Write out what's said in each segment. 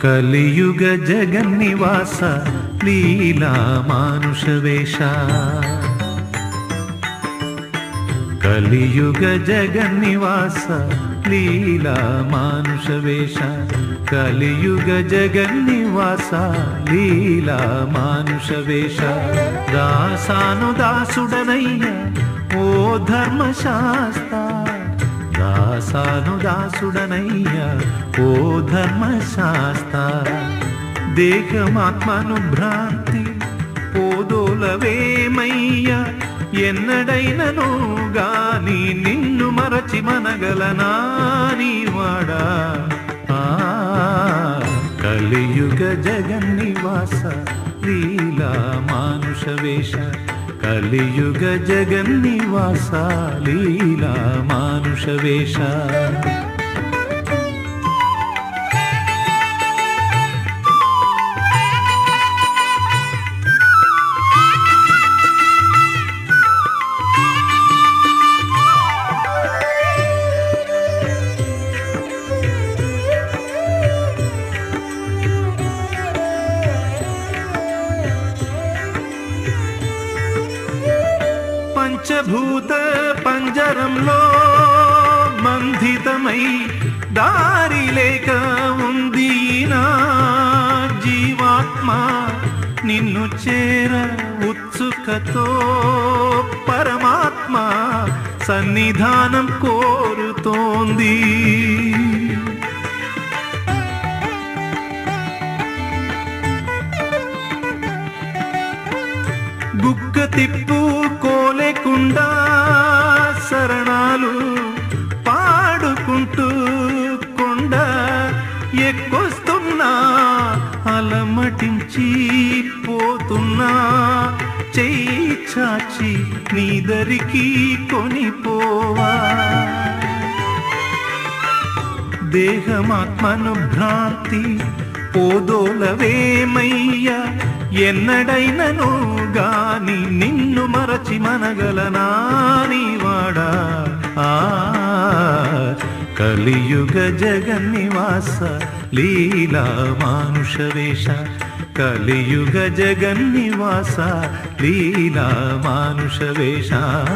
కలియుగ జగన్నివాస లీలా మానుష వేష కలియుగ జగన్నివాస లీలా మానుష వేష కలియుగ జగన్నివాస లీలా మానుష వేష దాసాను దాసుడనయ్య ఓ ధర్మశాస్త్ర దాసాను దాసుడనయ్య ఓ ధర్మశాస్త్ర దేహమాత్మను భ్రాంతి పోదోలవేమయ్య ఎన్నడైనను గాని నిన్ను మరచి మనగలనా నీవాడా ఆ, కలియుగ జగన్నివాస లీలా మానుష వేష కలియుగ జగన్నివాస లీలా మానుష వేష పంచభూత పంజరంలో బంధితమై దారి లేక ఉంది నా జీవాత్మ నిన్ను చేర ఉత్సుకతో పరమాత్మ సన్నిధానం కోరుతోంది గుక్క తిప్పు కోలేకుండా శరణాలు పాడుకుంటూ కొండ ఎక్కొస్తున్నా అలమటించి పోతున్నా చెయ్యి చాచి నీ దరికి కొనిపోవా దేహమాత్మను భ్రాంతి పోదోలవేమయ్య ఎన్నడైనను గాని నిన్ను మరచి మనగలనా నీవాడా ఆ కలియుగ జగన్నివాస లీలా మానుష వేష కలియుగ జగన్నివాస లీలా మానుష వేష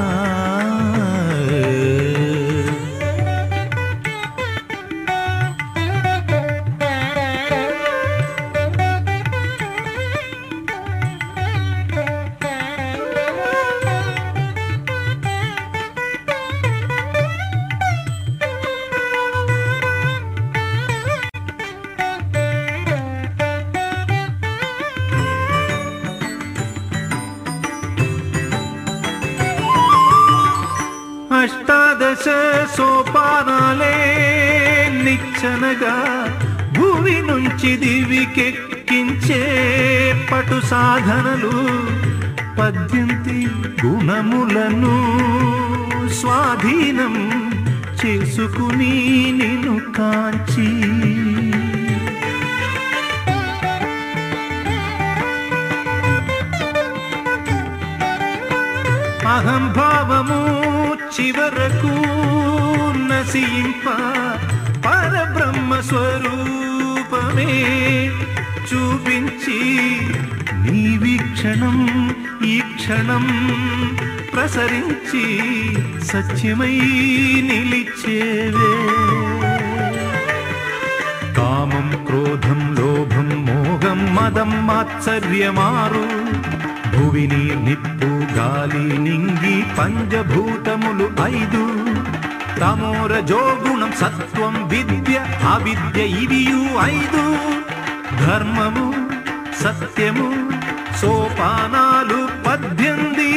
అష్టాదశ సోపానాలే నిచ్చనగా భూమి నుంచి దివికెక్కించే పటు సాధనలు పద్యంతి గుణములను స్వాధీనం చేసుకుని నిన్ను కాంచి అహంభావము చివరకు నశింప పరబ్రహ్మ స్వరూపమే చూపించి నీ వీక్షణం ఈ క్షణం ప్రసరించి సత్యమై నిలిచేవే కామం క్రోధం లోభం మోహం మదం మాత్సర్యమారు భువిని నిప్పు గాలి నింగి పంచభూతములు ఐదు తమోర జోగుణం సత్వం విద్య అవిద్య ఇవియు ఐదు ధర్మము సత్యము సోపానాలు పద్దెంది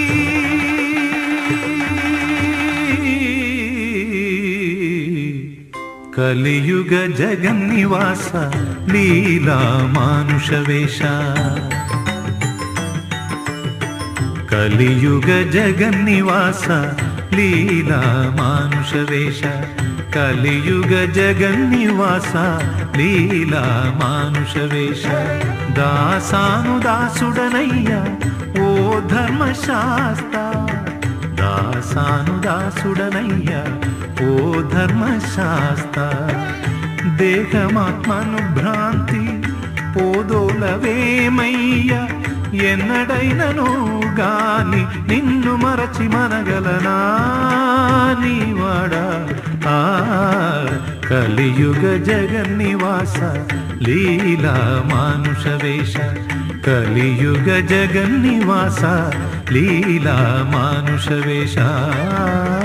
కలియుగ జగన్నివాస లీలా మానుష వేష కలియుగ జగన్నివాస లీలా మానుష వేష కలియుగ జగన్నివాస లీలా మానుష వేష దాసాను దాసుడనయ్య ఓ ధర్మశాస్త్ర దాసాను దాసుడనయ్య ఓ ధర్మశాస్త్ర దేహమాత్మను భ్రాంతి పోదోలవేమయ్య ఎన్నడైనను గాని నిన్ను మరచి మనగలనా నీవాడా ఆ కలియుగ జగన్నివాస లీలా మానుష వేష కలియుగ జగన్నివాస లీలా మానుష వేష